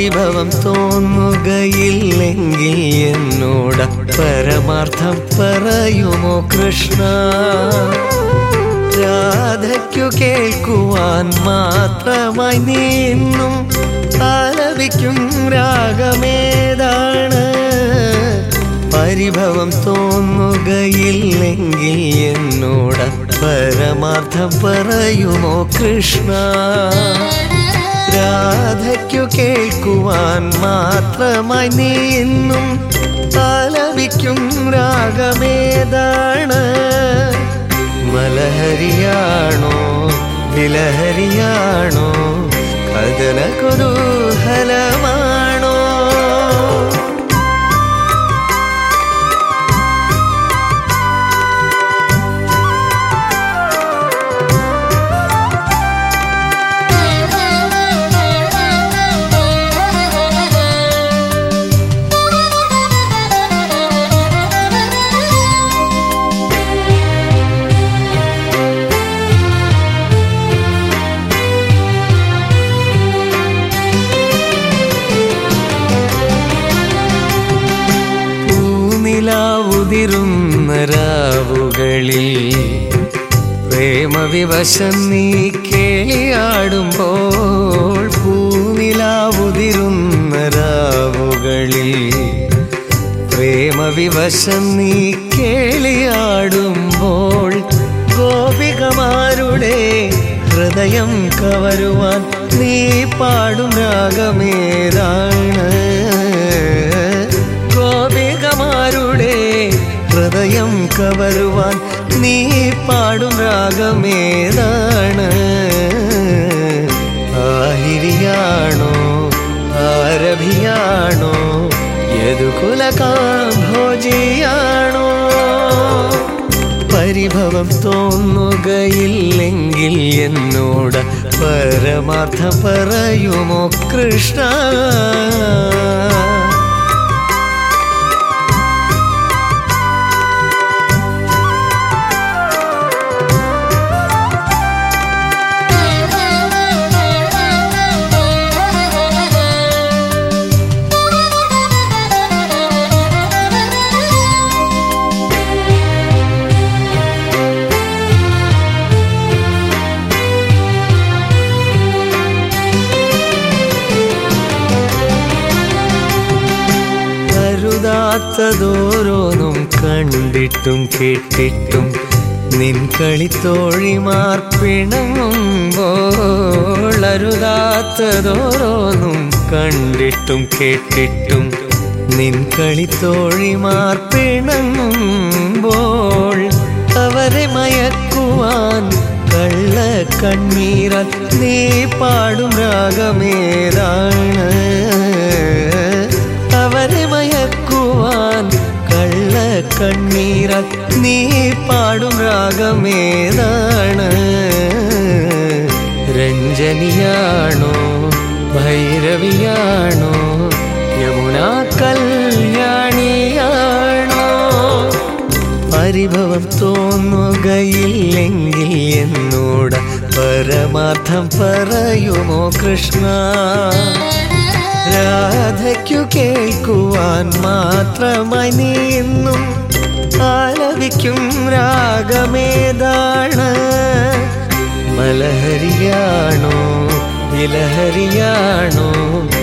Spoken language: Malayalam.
പരിഭവം തോന്നുകയില്ലെങ്കിൽ എന്നോട് പരമാർത്ഥം പറയുമോ കൃഷ്ണ രാധയ്ക്കു കേൾക്കുവാൻ മാത്രമായി നീന്നും ആലപിക്കും രാഗമേതാണ് പരിഭവം തോന്നുകയില്ലെങ്കിൽ എന്നോട് പരമാർത്ഥം പറയുമോ കൃഷ്ണ രാധയ്ക്കു കേൾക്കുവാൻ മാത്രമായി നീന്നും ആലപിക്കും രാഗമേതാണ് മലഹരിയാണോ വിലഹരിയാണോ കഥന കുതൂഹലമാണോ പൂനിലാവുതിരുന്ന രാവുകളിൽ പ്രേമവിവശം നീ കേളിയാടുമ്പോൾ പൂനിലാവുതിരുന്ന രാവുകളിൽ പ്രേമവിവശം നീ കേളിയാടുമ്പോൾ ഗോപികമാരുടെ ഹൃദയം കവരുവാൻ നീ പാടും രാഗമേതാണ് ഗോപികമാരുടെ ഹൃദയം കവരുവാൻ നീ പാടും രാഗമേതാണ് ആഹിരിയാണോ ആരഭിയാണോ യദുകുലകാംഭോജിയാണോ പരിഭവം തോന്നുകയില്ലെങ്കിൽ എന്നോട് പരമാർത്ഥം പറയുമോ കൃഷ്ണ കരുതാത്തതോരോന്നും കണ്ടിട്ടും കേട്ടിട്ടും നിൻ കളിത്തോഴിമാർ പിണങ്ങുമ്പോൾ അരുതാത്തതോരോന്നും കണ്ടിട്ടും കേട്ടിട്ടും നിൻ കളിത്തോഴിമാർ പിണങ്ങുമ്പോൾ അവരെ മയക്കുവാൻ കള്ള കണ്ണീരാൽ നീ പാടും രാഗമേതാണ് അവരെ മയക്കുവാൻ കള്ള കണ്ണീരാൽ നീ പാടും രാഗമേതാണ് രഞ്ജനിയാണോ ഭൈരവിയാണോ യമുന കല്യാണിയാണോ പരിഭവം തോന്നുകയില്ലെങ്കിൽ എന്നോട് പരമാർത്ഥം പറയുമോ കൃഷ്ണ രാധയ്ക്കു കേൾക്കുവാൻ മാത്രമായി നീന്നും ആലപിക്കും രാഗമേതാണ് മലഹരിയാണോ വിലഹരിയാണോ